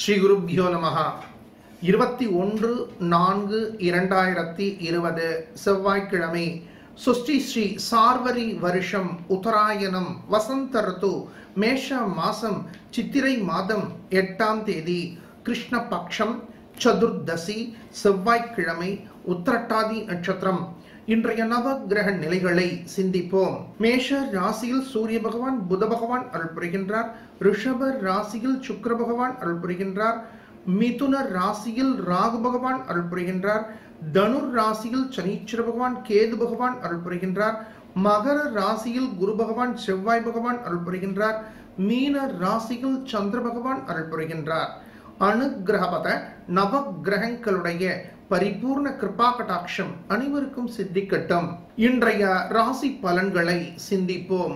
ஸ்ரீ குருப்பியோ நமஹ இருபத்தி ஒன்று நான்கு இரண்டாயிரத்தி இருபது செவ்வாய்க்கிழமை சுஷ்டி ஸ்ரீ சார்வரி வருஷம் உத்தராயணம் வசந்த ரித்து மேஷ மாசம் சித்திரை மாதம் எட்டாம் தேதி கிருஷ்ண பக்ஷம் சதுர்தசி செவ்வாய்க்கிழமை உத்திரட்டாதி நட்சத்திரம் இன்றைய நவ கிரக நிலைகளை சிந்திப்போம் மேஷ ராசியில் சூரிய பகவான் புத பகவான் அருள் புரிகின்றார் ரிஷப ராசியில் சுக்கிர பகவான் அருள் புரிகின்றார் மிதுன ராசியில் ராகு பகவான் அருள் புரிகின்றார் தனுர் ராசியில் சனீஸ்வர பகவான் கேது பகவான் அருள் புரிகின்றார் மகர ராசியில் குரு பகவான் செவ்வாய் பகவான் அருள் புரிகின்றார் மீன ராசியில் சந்திர பகவான் அருள் புரிகின்றார் அனுகிரகபத நவ கிரகங்களுடைய பரிபூர்ண கிருபா கடாட்சம் அனைவருக்கும் சித்திக்கட்டும் இன்றைய ராசி பலன்களை சிந்திப்போம்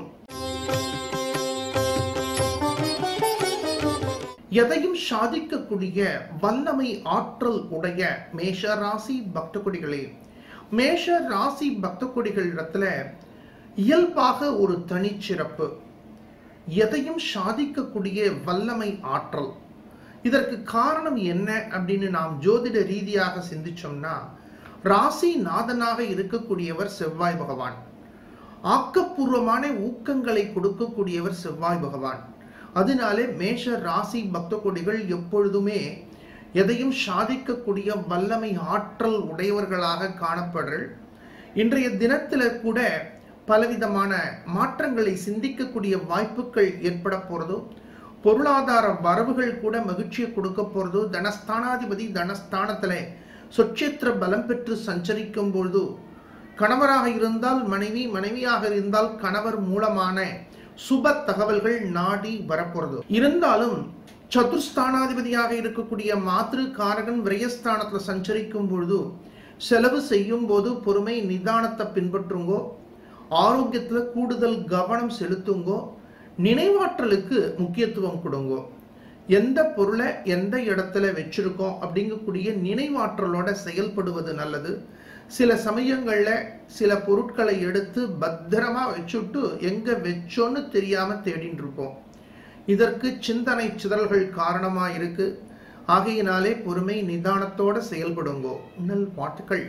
எதையும் சாதிக்கக்கூடிய வல்லமை ஆற்றல் உடைய மேஷ ராசி பக்த கொடிகளே மேஷ ராசி பக்த கொடிகளிடத்துல இயல்பாக ஒரு தனிச்சிறப்பு எதையும் சாதிக்கக்கூடிய வல்லமை ஆற்றல் இதற்கு காரணம் என்ன அப்படின்னு நாம் ஜோதிட ரீதியாக சிந்திச்சோம்னா ராசி நாதனாக இருக்கக்கூடியவர் செவ்வாய் பகவான் ஆக்கப்பூர்வமான ஊக்கங்களை கொடுக்கக்கூடியவர் செவ்வாய் பகவான் அதனாலே மேஷ ராசி பக்த கொடிகள் எப்பொழுதுமே எதையும் சாதிக்கக்கூடிய வல்லமை ஆற்றல் உடையவர்களாக காணப்படுறள் இன்றைய தினத்துல கூட பலவிதமான மாற்றங்களை சிந்திக்கக்கூடிய வாய்ப்புகள் ஏற்பட போறதோ பொருளாதார வரவுகள் கூட மகிழ்ச்சியை கொடுக்க போறதோ தனஸ்தானாதிபதி தனஸ்தானத்துல சொச்சேத்திர பலம் பெற்று சஞ்சரிக்கும் பொழுது கணவராக இருந்தால் மனைவி மனைவியாக இருந்தால் கணவர் மூலமான சுப தகவல்கள் நாடி வரப்போறது இருந்தாலும் சதுர்ஸ்தானாதிபதியாக இருக்கக்கூடிய மாத்திரு காரகன் விரயஸ்தானத்துல சஞ்சரிக்கும் பொழுது செலவு செய்யும் போது பொறுமை நிதானத்தை பின்பற்றுங்கோ ஆரோக்கியத்துல கூடுதல் கவனம் செலுத்துங்கோ நினைவாற்றலுக்கு முக்கியத்துவம் கொடுங்கோ எந்த பொருளை எந்த இடத்துல வச்சிருக்கோம் அப்படிங்கக்கூடிய நினைவாற்றலோட செயல்படுவது நல்லது சில சமயங்கள்ல சில பொருட்களை எடுத்து பத்திரமா வச்சுட்டு எங்க வச்சோன்னு தெரியாம தேடிட்டு இருப்போம் இதற்கு சிந்தனை சிதறல்கள் காரணமா இருக்கு ஆகையினாலே பொறுமை நிதானத்தோட செயல்படுங்கோ நல் பாட்டுகள்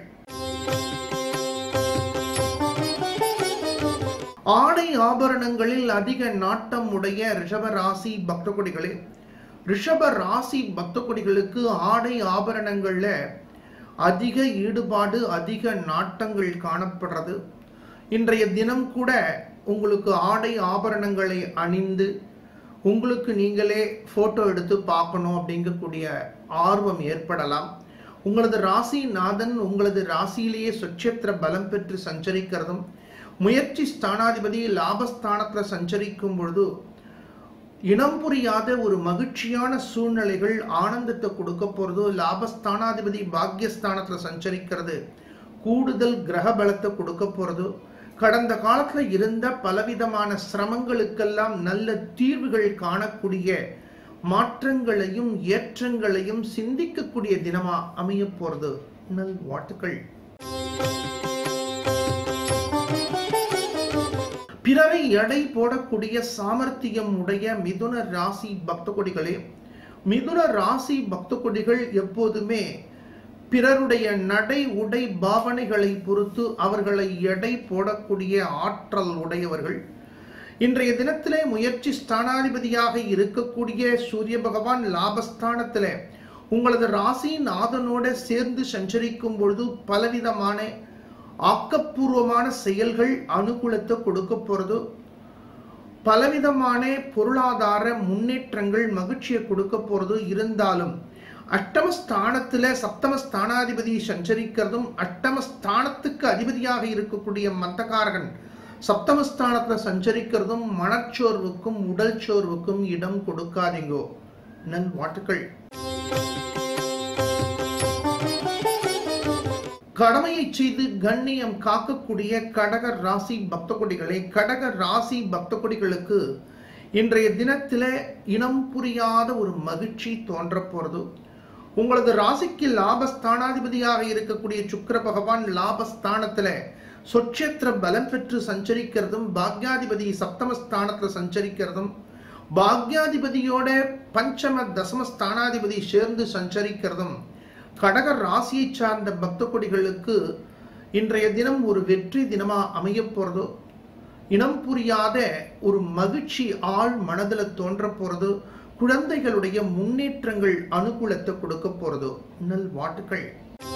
ஆடை ஆபரணங்களில் அதிக நாட்டம் உடைய ரிஷப ராசி பக்த கொடிகளே ரிஷப ராசி பக்த கொடிகளுக்கு ஆடை ஆபரணங்கள்ல அதிக ஈடுபாடு அதிக நாட்டங்கள் காணப்படுறது இன்றைய தினம் கூட உங்களுக்கு ஆடை ஆபரணங்களை அணிந்து உங்களுக்கு நீங்களே போட்டோ எடுத்து பார்க்கணும் அப்படிங்கக்கூடிய ஆர்வம் ஏற்படலாம் உங்களது ராசி நாதன் உங்களது ராசியிலேயே சொச்சேத்திர பலம் பெற்று சஞ்சரிக்கிறதும் முயற்சி ஸ்தானாதிபதி லாபஸ்தானத்துல சஞ்சரிக்கும் பொழுது இனம் புரியாத ஒரு மகிழ்ச்சியான சூழ்நிலைகள் ஆனந்தத்தை கொடுக்க போறது லாபஸ்தானாதிபதி பாக்யஸ்தானத்துல சஞ்சரிக்கிறது கூடுதல் கிரக பலத்தை கொடுக்க போறது கடந்த காலத்துல இருந்த பலவிதமான சிரமங்களுக்கெல்லாம் நல்ல தீர்வுகள் காணக்கூடிய மாற்றங்களையும் ஏற்றங்களையும் சிந்திக்கக்கூடிய தினமா அமைய போறது நல் வாழ்த்துக்கள் பிறரை எடை போடக்கூடிய சாமர்த்தியம் உடைய மிதுன ராசி பக்த கொடிகளே மிதுன ராசி பக்த கொடிகள் எப்போதுமே பிறருடைய நடை உடை பாவனைகளை பொறுத்து அவர்களை எடை போடக்கூடிய ஆற்றல் உடையவர்கள் இன்றைய தினத்திலே முயற்சி ஸ்தானாதிபதியாக இருக்கக்கூடிய சூரிய பகவான் லாபஸ்தானத்திலே உங்களது ராசி நாதனோட சேர்ந்து சஞ்சரிக்கும் பொழுது பலவிதமான ஆக்கப்பூர்வமான செயல்கள் அனுகூலத்தை கொடுக்க போறது பலவிதமான பொருளாதார முன்னேற்றங்கள் மகிழ்ச்சியை கொடுக்க போறது இருந்தாலும் அஷ்டமஸ்தானத்துல சப்தமஸ்தானாதிபதி சஞ்சரிக்கிறதும் அஷ்டமஸ்தானத்துக்கு அதிபதியாக இருக்கக்கூடிய மந்தகாரகன் சப்தமஸ்தானத்துல சஞ்சரிக்கிறதும் மனச்சோர்வுக்கும் உடல் சோர்வுக்கும் இடம் கொடுக்காதீங்கோ நல் வாட்டுக்கள் கடமையை செய்து கண்ணியம் காக்கக்கூடிய கடக ராசி பக்த கொடிகளே கடக ராசி பக்த கொடிகளுக்கு இன்றைய தினத்தில இனம் புரியாத ஒரு மகிழ்ச்சி தோன்ற போறது உங்களது ராசிக்கு லாபஸ்தானாதிபதியாக இருக்கக்கூடிய சுக்கர பகவான் லாபஸ்தானத்துல சொச்சேத்திர பலம் பெற்று சஞ்சரிக்கிறதும் பாக்யாதிபதி சப்தமஸ்தானத்துல சஞ்சரிக்கிறதும் பாக்யாதிபதியோட பஞ்சம தசம ஸ்தானாதிபதி சேர்ந்து சஞ்சரிக்கிறதும் கடக ராசியை சார்ந்த பக்த கொடிகளுக்கு இன்றைய தினம் ஒரு வெற்றி தினமா அமைய போறதோ இனம் புரியாத ஒரு மகிழ்ச்சி ஆள் மனதில் தோன்ற போறது குழந்தைகளுடைய முன்னேற்றங்கள் அனுகூலத்தை கொடுக்க போறதோ நல் வாட்டுகள்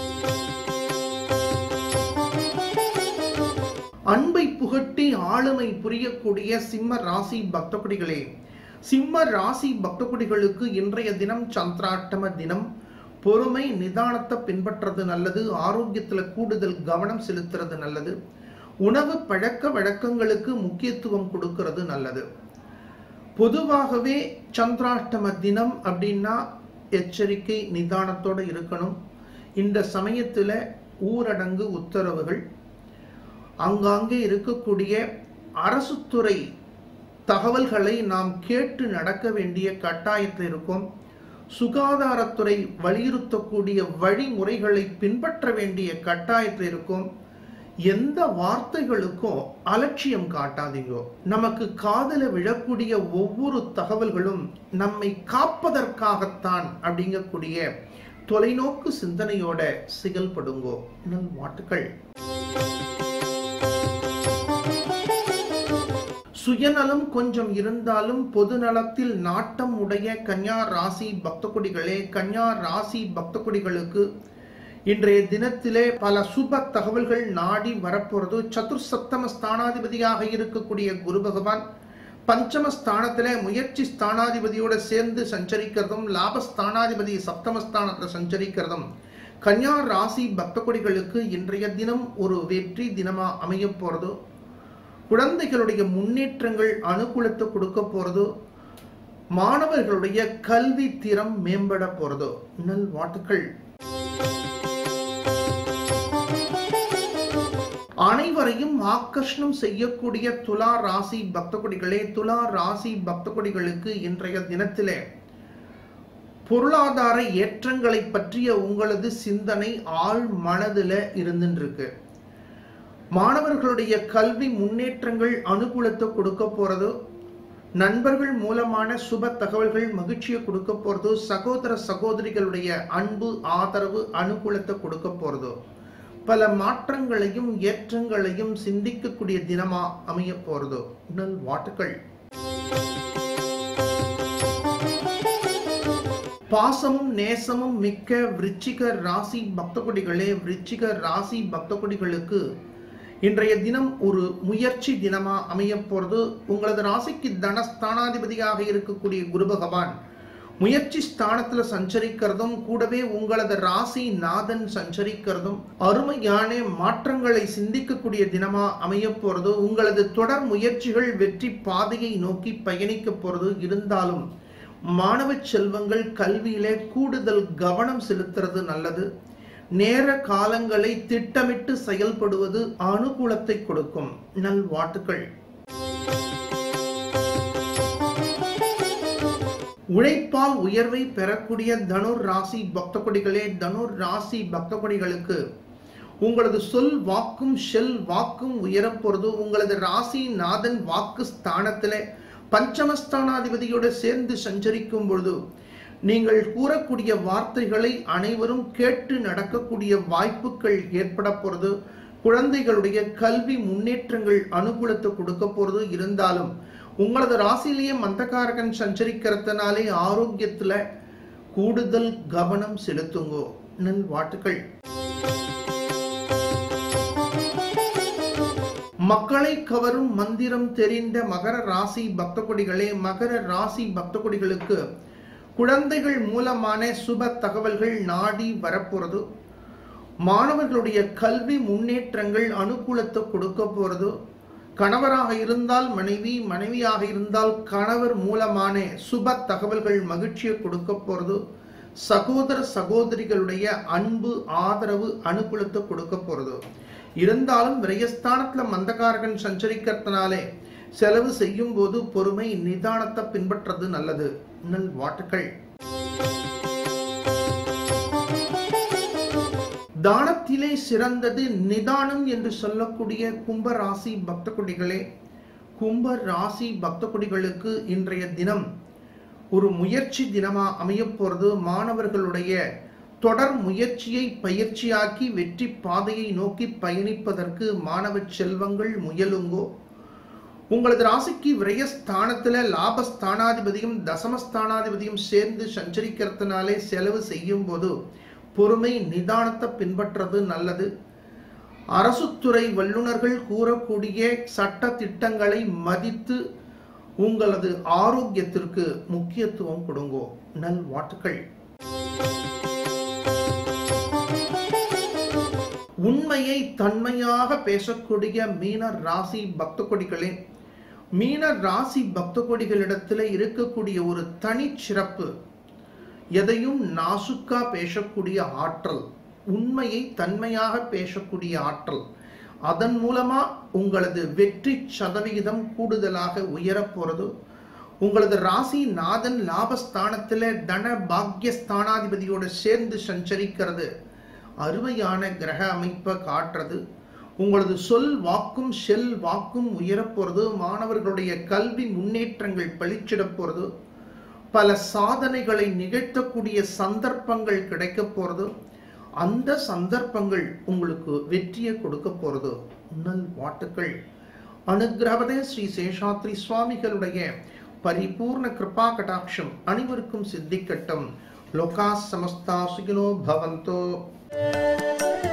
அன்பை புகட்டி ஆளுமை புரியக்கூடிய சிம்ம ராசி பக்தகுடிகளே சிம்ம ராசி பக்தகுடிகளுக்கு இன்றைய தினம் சந்திராட்டம தினம் பொறுமை நிதானத்தை பின்பற்றது நல்லது ஆரோக்கியத்துல கூடுதல் கவனம் செலுத்துறது நல்லது உணவு பழக்க வழக்கங்களுக்கு முக்கியத்துவம் கொடுக்கிறது நல்லது பொதுவாகவே சந்திராஷ்டம தினம் அப்படின்னா எச்சரிக்கை நிதானத்தோட இருக்கணும் இந்த சமயத்துல ஊரடங்கு உத்தரவுகள் அங்காங்கே இருக்கக்கூடிய அரசுத்துறை தகவல்களை நாம் கேட்டு நடக்க வேண்டிய கட்டாயத்தில் இருக்கும் சுகாதாரத்துறை வலியுறுத்தக்கூடிய வழிமுறைகளை பின்பற்ற வேண்டிய கட்டாயத்தில் இருக்கும் எந்த வார்த்தைகளுக்கும் அலட்சியம் காட்டாதீங்க நமக்கு காதல விழக்கூடிய ஒவ்வொரு தகவல்களும் நம்மை காப்பதற்காகத்தான் அப்படிங்கக்கூடிய தொலைநோக்கு சிந்தனையோட செயல்படுங்கோ நல் வாட்டுக்கள் சுயநலம் கொஞ்சம் இருந்தாலும் பொது நலத்தில் நாட்டம் உடைய கன்யா ராசி பக்த கொடிகளே கன்யா ராசி பக்த கொடிகளுக்கு இன்றைய தினத்திலே பல சுப தகவல்கள் நாடி வரப்போறது சதுர் சப்தம ஸ்தானாதிபதியாக இருக்கக்கூடிய குரு பகவான் பஞ்சம ஸ்தானத்திலே முயற்சி ஸ்தானாதிபதியோட சேர்ந்து சஞ்சரிக்கிறதும் லாபஸ்தானாதிபதி சப்தமஸ்தானத்தில் சஞ்சரிக்கிறதும் கன்யா ராசி பக்த கொடிகளுக்கு இன்றைய தினம் ஒரு வெற்றி தினமா அமைய போறது குழந்தைகளுடைய முன்னேற்றங்கள் அனுகூலத்தை கொடுக்க போறதோ மாணவர்களுடைய கல்வி திறம் மேம்பட போறதோ நல் வாட்டுக்கள் அனைவரையும் ஆக்கர்ஷணம் செய்யக்கூடிய துலா ராசி பக்த கொடிகளே துலா ராசி பக்த கொடிகளுக்கு இன்றைய தினத்திலே பொருளாதார ஏற்றங்களை பற்றிய உங்களது சிந்தனை ஆழ் மனதில் இருந்துருக்கு மாணவர்களுடைய கல்வி முன்னேற்றங்கள் அனுகூலத்தை கொடுக்க போறது நண்பர்கள் மூலமான சுப தகவல்கள் மகிழ்ச்சியை கொடுக்க போறது சகோதர சகோதரிகளுடைய அன்பு ஆதரவு அனுகூலத்தை கொடுக்க போறது பல மாற்றங்களையும் ஏற்றங்களையும் சிந்திக்கக்கூடிய தினமா அமைய போறது நல் வாட்டுக்கள் பாசமும் நேசமும் மிக்க விருச்சிக ராசி பக்த கொடிகளே விருச்சிக ராசி பக்த கொடிகளுக்கு இன்றைய தினம் ஒரு முயற்சி தினமா அமைய போறது உங்களது ராசிக்கு தனஸ்தானாதிபதியாக இருக்கக்கூடிய குரு பகவான் முயற்சி ஸ்தானத்துல சஞ்சரிக்கிறதும் கூடவே உங்களது ராசி நாதன் சஞ்சரிக்கிறதும் அருமையான மாற்றங்களை சிந்திக்கக்கூடிய தினமா அமைய போறது உங்களது தொடர் முயற்சிகள் வெற்றி பாதையை நோக்கி பயணிக்க போறது இருந்தாலும் மாணவ செல்வங்கள் கல்வியிலே கூடுதல் கவனம் செலுத்துறது நல்லது நேர காலங்களை திட்டமிட்டு செயல்படுவது அனுகூலத்தை கொடுக்கும் நல் வாட்டுக்கள் உழைப்பால் உயர்வை பெறக்கூடிய தனுர் ராசி பக்த கொடிகளே தனுர் ராசி பக்த கொடிகளுக்கு உங்களது சொல் வாக்கும் ஷெல் வாக்கும் உயரப்போறது உங்களது ராசி நாதன் வாக்கு ஸ்தானத்துல பஞ்சமஸ்தானாதிபதியோடு சேர்ந்து சஞ்சரிக்கும் பொழுது நீங்கள் கூறக்கூடிய வார்த்தைகளை அனைவரும் கேட்டு நடக்கக்கூடிய வாய்ப்புகள் ஏற்பட போறது குழந்தைகளுடைய கல்வி முன்னேற்றங்கள் அனுகூலத்தை கொடுக்க போறது இருந்தாலும் உங்களது ராசியிலேயே மந்தகாரகன் சஞ்சரிக்கிறதுனாலே ஆரோக்கியத்துல கூடுதல் கவனம் செலுத்துங்கோ நல் வாட்டுகள் மக்களை கவரும் மந்திரம் தெரிந்த மகர ராசி பக்த கொடிகளே மகர ராசி பக்த கொடிகளுக்கு குழந்தைகள் மூலமான சுப தகவல்கள் நாடி வரப்போறது மாணவர்களுடைய கல்வி முன்னேற்றங்கள் அனுகூலத்தை கொடுக்க போறது கணவராக இருந்தால் மனைவி மனைவியாக இருந்தால் கணவர் மூலமான சுப தகவல்கள் மகிழ்ச்சியை கொடுக்க போறது சகோதர சகோதரிகளுடைய அன்பு ஆதரவு அனுகூலத்தை கொடுக்க போறது இருந்தாலும் விரயஸ்தானத்துல மந்தகாரகன் சஞ்சரிக்கிறதுனாலே செலவு செய்யும் போது பொறுமை நிதானத்தை பின்பற்றது நல்லது நல் வாட்டுக்கள் தானத்திலே சிறந்தது நிதானம் என்று சொல்லக்கூடிய கும்பராசி பக்த கொடிகளே கும்ப ராசி பக்த கொடிகளுக்கு இன்றைய தினம் ஒரு முயற்சி தினமா அமையப் போறது மாணவர்களுடைய தொடர் முயற்சியை பயிற்சியாக்கி வெற்றி பாதையை நோக்கி பயணிப்பதற்கு மாணவ செல்வங்கள் முயலுங்கோ உங்களது ராசிக்கு விரயஸ்தானத்துல லாபஸ்தானாதிபதியும் தசமஸ்தானாதிபதியும் சேர்ந்து சஞ்சரிக்கிறதுனாலே செலவு செய்யும் போது பொறுமை நிதானத்தை பின்பற்றது நல்லது அரசுத்துறை வல்லுநர்கள் கூறக்கூடிய சட்ட திட்டங்களை மதித்து உங்களது ஆரோக்கியத்திற்கு முக்கியத்துவம் கொடுங்கோ நல் வாட்டுகள் உண்மையை தன்மையாக பேசக்கூடிய மீன ராசி பக்த கொடிகளே மீன ராசி பக்த கொடிகளிடத்தில் இருக்கக்கூடிய ஒரு தனிச்சிறப்பு எதையும் நாசுக்கா பேசக்கூடிய ஆற்றல் உண்மையை தன்மையாக பேசக்கூடிய ஆற்றல் அதன் மூலமா உங்களது வெற்றி சதவிகிதம் கூடுதலாக உயரப் போறது உங்களது ராசி நாதன் லாபஸ்தானத்தில் தன பாக்யஸ்தானாதிபதியோடு சேர்ந்து சஞ்சரிக்கிறது அருமையான கிரக அமைப்பை காட்டுறது உங்களது சொல் வாக்கும் செல் வாக்கும் உயரப் போறது மாணவர்களுடைய கல்வி முன்னேற்றங்கள் பளிச்சிட போறது பல சாதனைகளை நிகழ்த்தக்கூடிய சந்தர்ப்பங்கள் கிடைக்க போறது அந்த சந்தர்ப்பங்கள் உங்களுக்கு வெற்றியை கொடுக்க போறது நல் வாட்டுக்கள் அனுகிரகதே ஸ்ரீ சேஷாத்ரி சுவாமிகளுடைய பரிபூர்ண கிருபா கடாட்சம் அனைவருக்கும் சித்திக்கட்டும் லோகா சமஸ்தா சுகினோ பவந்தோ